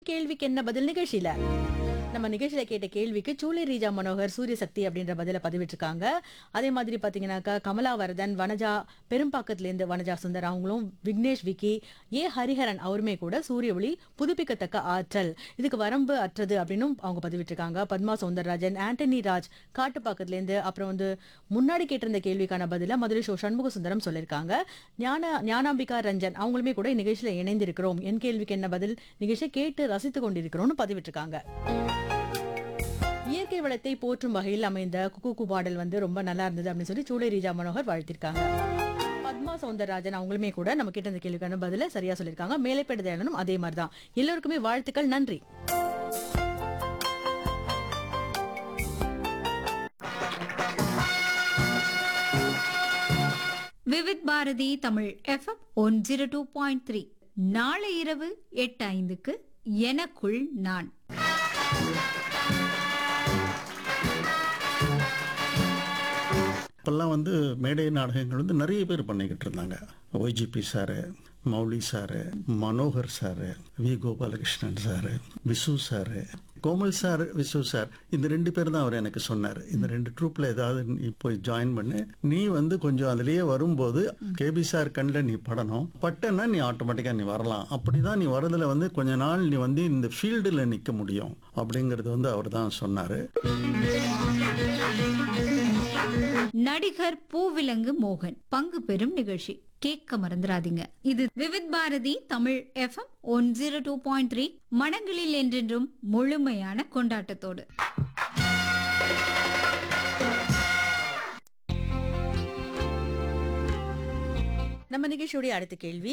கேள்விக்கு என்ன பதில் நிகழ்ச்சியில நம்ம நிகழ்ச்சியில கேட்ட கேள்விக்கு சூளை ரீஜா மனோகர் சூரிய சக்தி அப்படின்ற பதில பதிவிட்டிருக்காங்க அதே மாதிரி பாத்தீங்கன்னாக்கா கமலாவரதன் வனஜா பெரும்பாக்கத்துல இருந்து வனஜா சுந்தர் அவங்களும் விக்னேஷ் விக்கி ஏ ஹரிஹரன் அவருமே கூட சூரிய ஒளி புதுப்பிக்கத்தக்க ஆற்றல் இதுக்கு வரம்பு அற்றது அப்படின்னும் அவங்க பதிவிட்டிருக்காங்க பத்மா சௌந்தரராஜன் ஆண்டனி ராஜ் காட்டுப்பாக்கத்துல இருந்து அப்புறம் வந்து முன்னாடி கேட்டிருந்த கேள்விக்கான பதில மதுரை ஷோ சண்முக சுந்தரம் சொல்லியிருக்காங்க ஞான ஞானாம்பிகா ரஞ்சன் அவங்களுமே கூட இந்நிகழ்ச்சியில இணைந்திருக்கிறோம் என் கேள்விக்கு என்ன பதில் நிகழ்ச்சியை கேட்டு ரசித்துக் கொண்டிருக்கிறோம்னு பதிவிட்டிருக்காங்க இயற்கை வளத்தை போற்றும் வகையில் அமைந்த குக்கு பாடல் வந்து ரொம்ப நல்லா இருந்தது அப்படின்னு சொல்லி சூளை ரீஜா மனோகர் வாழ்த்திருக்காங்க பத்மா சௌந்தரராஜன் அவங்களுமே கூட நம்ம கிட்ட இந்த கேள்விக்கான பதில சரியா சொல்லியிருக்காங்க மேலைப்பேடு தயாளனும் அதே மாதிரி தான் எல்லோருக்குமே வாழ்த்துக்கள் நன்றி Vividh Bharati Tamil FM one zero two point three நாளை இரவு எட்டு ஐந்துக்கு எனக்குள் நான் அப்போல்லாம் வந்து மேடை நாடகங்கள் வந்து நிறைய பேர் பண்ணிக்கிட்டு இருந்தாங்க YGP sir Mouli sir Manohar sir V Gopalakrishnan sir Visu sir Komal sir Visu sir இந்த ரெண்டு பேர் தான் அவர் எனக்கு சொன்னார் இந்த ரெண்டு ட்ரூப்ல ஏதாவது நீ போய் ஜாயின் பண்ணு நீ வந்து கொஞ்சம் அதுலயே வரும்போது கேபி சார் கண்ணில் நீ படணும் பட்டன்னா நீ ஆட்டோமேட்டிக்காக நீ வரலாம் அப்படிதான் நீ வரதுல வந்து கொஞ்ச நாள் நீ வந்து இந்த ஃபீல்டில் நிற்க முடியும் அப்படிங்கிறது வந்து அவர் தான் சொன்னார் நடிகர் பூவிலங்கு மோகன் பங்கு பெறும் நிகழ்ச்சி கேட்க மறந்துடாதீங்க இது Vividh Bharati Tamil FM one zero two point three மனங்களில் என்றென்றும் முழுமையான கொண்டாட்டத்தோடு நம்ம நிகழ்ச்சியுடைய அடுத்த கேள்வி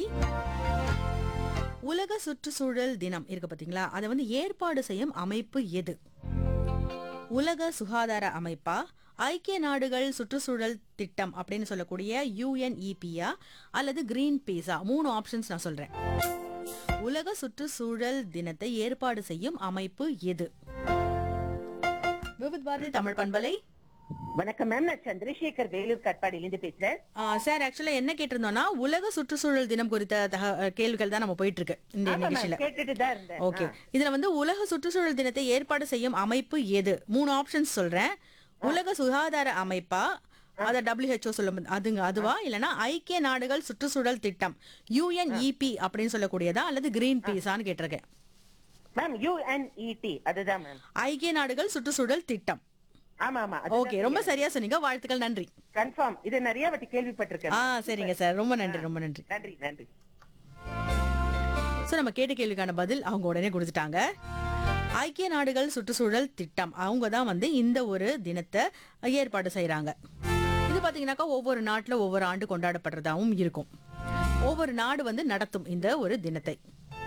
உலக சுற்றுச்சூழல் தினம் இருக்கு பாத்தீங்களா அதை வந்து ஏற்பாடு செய்யும் அமைப்பு எது உலக சுகாதார அமைப்பா ஐக்கிய நாடுகள் சுற்றுச்சூழல் திட்டம் அப்படின்னு சொல்லக்கூடிய யுஎன்இபியா அல்லது கிரீன் பீஸா மூணு ஆப்ஷன்ஸ் நான் சொல்றேன் உலக சுற்றுச்சூழல் தினத்தை ஏற்பாடு செய்யும் அமைப்பு எது விவித் பாரதி தமிழ் பண்பலை வணக்கம் மேம் நான் சந்திரசேகர் வேலூர் கட்பாடியிலிருந்து பேசுறேன் சார் ஆக்சுவலா என்ன கேட்டிருந்தோம்னா உலக சுற்றுச்சூழல் தினம் குறித்த தக கேள்விகள் தான் நம்ம போயிட்டு இருக்கு இந்த ஆமா, ma'am, நிகழ்ச்சியில கேட்டுட்டு தான் இருந்தேன் ஓகே இதுல வந்து உலக சுற்றுச்சூழல் தினத்தை ஏற்பாடு செய்யும் அமைப்பு எது மூணு ஆப்ஷன்ஸ் சொல்றேன் உலக சுகாதார அமைப்பா அத WHO சொல்லும் அதுங்க அதுவா இல்லனா ஐக்கிய நாடுகள் சுற்றுச்சூழல் திட்டம் யுஎன்இபி அப்படின்னு சொல்லக்கூடியதா அல்லது கிரீன் பீஸான்னு கேட்டிருக்கேன் மேம் யுஎன்இடி அதுதான் மேம் ஐக்கிய நாடுகள் சுற்றுச்சூழல் திட்டம் ஆமா ஆமா ஓகே ரொம்ப சரியா சொன்னீங்க வாழ்த்துக்கள் நன்றி கன்ஃபார்ம் இது நிறைய வாட்டி கேள்விப்பட்டிருக்கேன் ஆ சரிங்க சார் ரொம்ப நன்றி ரொம்ப நன்றி நன்றி நன்றி சோ நம்ம கேட்ட கேள்விக்கான பதில் அவங்க உடனே கொடுத்துட்டாங்க ஐக்கிய நாடுகள் சுற்றுச்சூழல் திட்டம் அவங்க தான் வந்து இந்த ஒரு தினத்தை ஏற்பாடு செய்றாங்க இது பாத்தீங்கன்னாக்கா ஒவ்வொரு நாட்டுல ஒவ்வொரு ஆண்டு கொண்டாடப்படுறதாவும் இருக்கும் ஒவ்வொரு நாடு வந்து நடத்தும் இந்த ஒரு தினத்தை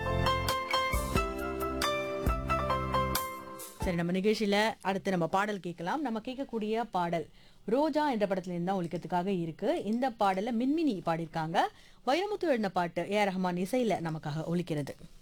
சரி நம்ம நிகழ்ச்சியில அடுத்து நம்ம பாடல் கேட்கலாம் நம்ம கேட்கக்கூடிய பாடல் ரோஜா என்ற படத்துல இருந்து தான் ஒழிக்கிறதுக்காக இருக்கு இந்த பாடல மின்மினி பாடியிருக்காங்க வைரமுத்து எழுந்த பாட்டு ஏ ஆர் ரஹ்மான் இசையில நமக்காக ஒலிக்கிறது